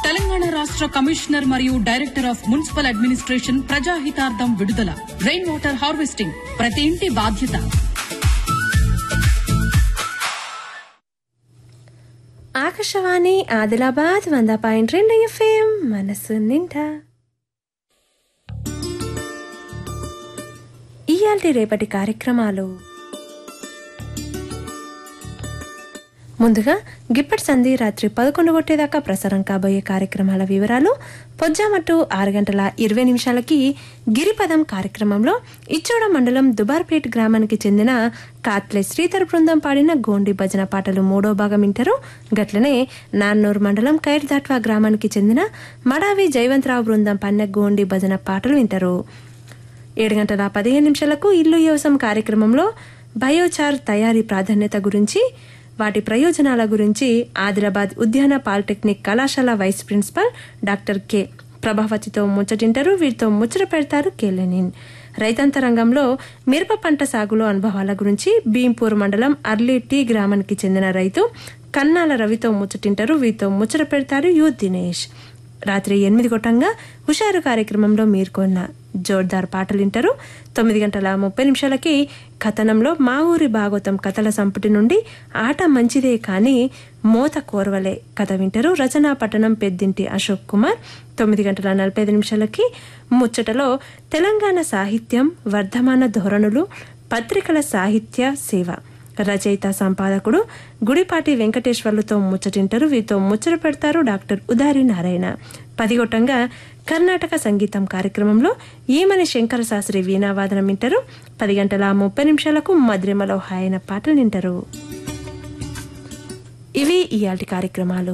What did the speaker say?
తెలంగాణ రాష్ట్ర కమిషనర్ మరియు director of municipal administration ప్రజాహితార్థం విడుదల రెయిన్ వాటర్ హార్వెస్టింగ్ ప్రతి ఇంటి బాధ్యత ఆకాశవాణి ఆదిలాబాద్ వంద పాయింట్ రెండు ఎఫ్ఎం మనసు నిండా ఇయాల్టి రేపటి కార్యక్రమాలు ముందుగా గిప్పటి సంధి రాత్రి పదకొండు కొట్టేదాకా ప్రసారం కాబోయే కార్యక్రమాల వివరాలు పొజ్జామట్టు ఆరు గంటల ఇరవై నిమిషాలకి గిరిపదం కార్యక్రమంలో ఇచ్చోడ మండలం దుబార్పేట్ గ్రామానికి చెందిన కాత్లే శ్రీధర్ బృందం పాడిన గోండి భజన పాటలు మూడో భాగం వింటారు గట్లనే నాన్నూరు మండలం కైర్దాట్వా గ్రామానికి చెందిన మడావి జయవంతరావు బృందం పాడిన గోండి భజన పాటలు వింటారు ఏడు గంటల పదిహేను నిమిషాలకు ఇల్లు యోసం కార్యక్రమంలో బయోచార్ తయారీ ప్రాధాన్యత గురించి వాటి ప్రయోజనాల గురించి ఆదిలాబాద్ ఉద్యాన పాలిటెక్నిక్ కళాశాల వైస్ ప్రిన్సిపల్ డాక్టర్ కె ప్రభావతితో ముచ్చటింటారు వీరితో ముచ్చట పెడతారు కెలెనిన్ రైతాంత రంగంలో మిరప పంట సాగులో అనుభవాల గురించి భీంపూర్ మండలం అర్లీ టీ గ్రామానికి చెందిన రైతు కన్నాల రవితో ముచ్చటింటారు వీరితో ముచ్చట పెడతారు యు దినేష్ రాత్రి ఎనిమిది కొట్టంగా హుషారు కార్యక్రమంలో మీరు కొన్న జోర్దార్ పాటలు వింటారు తొమ్మిది గంటల ముప్పై నిమిషాలకి కథనంలో మా ఊరి భాగవతం కథల సంపుటి నుండి ఆట మంచిదే కానీ మోత కోరవలే కథ వింటారు రచనా పట్టణం పెద్దింటి అశోక్ కుమార్ తొమ్మిది గంటల నలభై ఐదు నిమిషాలకి ముచ్చటలో తెలంగాణ సాహిత్యం వర్ధమాన ధోరణులు పత్రికల సాహిత్య సేవ రచయిత సంపాదకుడు గుడిపాటి వెంకటేశ్వర్లతో ముచ్చటింటారు వీరితో ముచ్చట పెడతారు డాక్టర్ ఉదారి నారాయణ పదిగొట్టంగా కర్ణాటక సంగీతం కార్యక్రమంలో ఈమని శంకర శాస్త్రి వీణావాదనం వింటారు పది గంటల ముప్పై నిమిషాలకు మద్రిమలో హాయన పాటలు వింటారు ఇవి ఇయాల్టి కార్యక్రమాలు